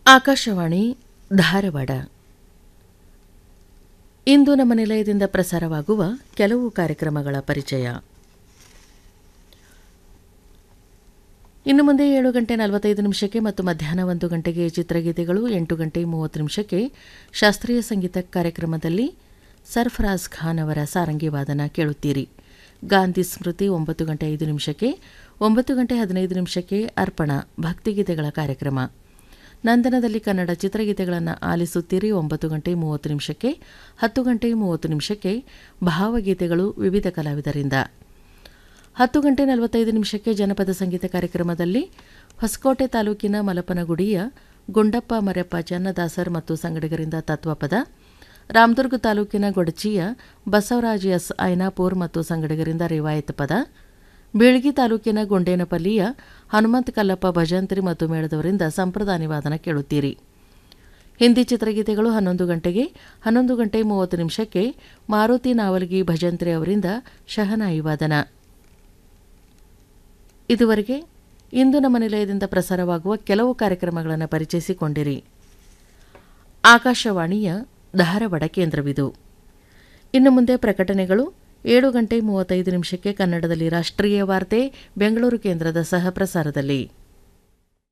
ಆಕಾಶವಾಣಿ ಧಾರವಾಡ ಇಂದು ನಮ್ಮ ನಿಲಯದಿಂದ ಪ್ರಸಾರವಾಗುವ ಕೆಲವು ಕಾರ್ಯಕ್ರಮಗಳ ಪರಿಚಯ ಇನ್ನು ಮುಂದೆ ಏಳು ಗಂಟೆ ನಲವತ್ತೈದು ನಿಮಿಷಕ್ಕೆ ಮತ್ತು ಮಧ್ಯಾಹ್ನ ಒಂದು ಗಂಟೆಗೆ ಚಿತ್ರಗೀತೆಗಳು ಎಂಟು ಗಂಟೆ ಮೂವತ್ತು ನಿಮಿಷಕ್ಕೆ ಶಾಸ್ತ್ರೀಯ ಸಂಗೀತ ಕಾರ್ಯಕ್ರಮದಲ್ಲಿ ಸರ್ಫರಾಜ್ ಖಾನ್ ಅವರ ಸಾರಂಗಿ ವಾದನ ಕೇಳುತ್ತೀರಿ ಗಾಂಧಿ ಸ್ಮೃತಿ ಒಂಬತ್ತು ಗಂಟೆ ಐದು ನಿಮಿಷಕ್ಕೆ ಒಂಬತ್ತು ಗಂಟೆ ಹದಿನೈದು ನಿಮಿಷಕ್ಕೆ ಅರ್ಪಣ ಭಕ್ತಿಗೀತೆಗಳ ಕಾರ್ಯಕ್ರಮ ನಂದನದಲ್ಲಿ ಕನ್ನಡ ಚಿತ್ರಗೀತೆಗಳನ್ನು ಆಲಿಸುತ್ತೀರಿ ಒಂಬತ್ತು ಗಂಟೆ ಮೂವತ್ತು ನಿಮಿಷಕ್ಕೆ ಹತ್ತು ಗಂಟೆ ಮೂವತ್ತು ನಿಮಿಷಕ್ಕೆ ಭಾವಗೀತೆಗಳು ವಿವಿಧ ಕಲಾವಿದರಿಂದ ಹತ್ತು ಗಂಟೆ ನಲವತ್ತೈದು ನಿಮಿಷಕ್ಕೆ ಜನಪದ ಸಂಗೀತ ಕಾರ್ಯಕ್ರಮದಲ್ಲಿ ಹೊಸಕೋಟೆ ತಾಲೂಕಿನ ಮಲಪನಗುಡಿಯ ಗುಂಡಪ್ಪ ಮರೆಪ್ಪ ಚನ್ನದಾಸರ್ ಮತ್ತು ಸಂಗಡಿಗರಿಂದ ತತ್ವಪದ ರಾಮದುರ್ಗ ತಾಲೂಕಿನ ಗೊಡಚಿಯ ಬಸವರಾಜ್ ಎಸ್ ಐನಾಪುರ್ ಮತ್ತು ಸಂಗಡಿಗರಿಂದ ರಿವಾಯತ್ ಪದ ಬೀಳ್ಗಿ ತಾಲೂಕಿನ ಗೊಂಡೇನಪಲ್ಲಿಯ ಹನುಮಂತ ಕಲ್ಲಪ್ಪ ಭಜಂತ್ರಿ ಮತ್ತು ಮೇಳದವರಿಂದ ಸಂಪ್ರದಾಯ ವಾದನ ಕೇಳುತ್ತೀರಿ ಹಿಂದಿ ಚಿತ್ರಗೀತೆಗಳು ಹನ್ನೊಂದು ಗಂಟೆಗೆ ಹನ್ನೊಂದು ಗಂಟೆ ಮೂವತ್ತು ನಿಮಿಷಕ್ಕೆ ಮಾರುತಿ ನಾವಲ್ಗಿ ಭಜಂತ್ರಿ ಅವರಿಂದ ಶಹನಾಯಿ ವಾದನ ಇದುವರೆಗೆ ಇಂದು ನಮ್ಮ ನಿಲಯದಿಂದ ಪ್ರಸಾರವಾಗುವ ಕೆಲವು ಕಾರ್ಯಕ್ರಮಗಳನ್ನು ಪರಿಚಯಿಸಿಕೊಂಡಿರಿ ಆಕಾಶವಾಣಿಯ ಧಾರವಾಡ ಕೇಂದ್ರವಿದು ಇನ್ನು ಮುಂದೆ ಪ್ರಕಟಣೆಗಳು ಏಳು ಗಂಟೆ ಮೂವತ್ತೈದು ನಿಮಿಷಕ್ಕೆ ಕನ್ನಡದಲ್ಲಿ ರಾಷ್ಟ್ರೀಯ ವಾರ್ತೆ ಬೆಂಗಳೂರು ಕೇಂದ್ರದ ಸಹ ಪ್ರಸಾರದಲ್ಲಿ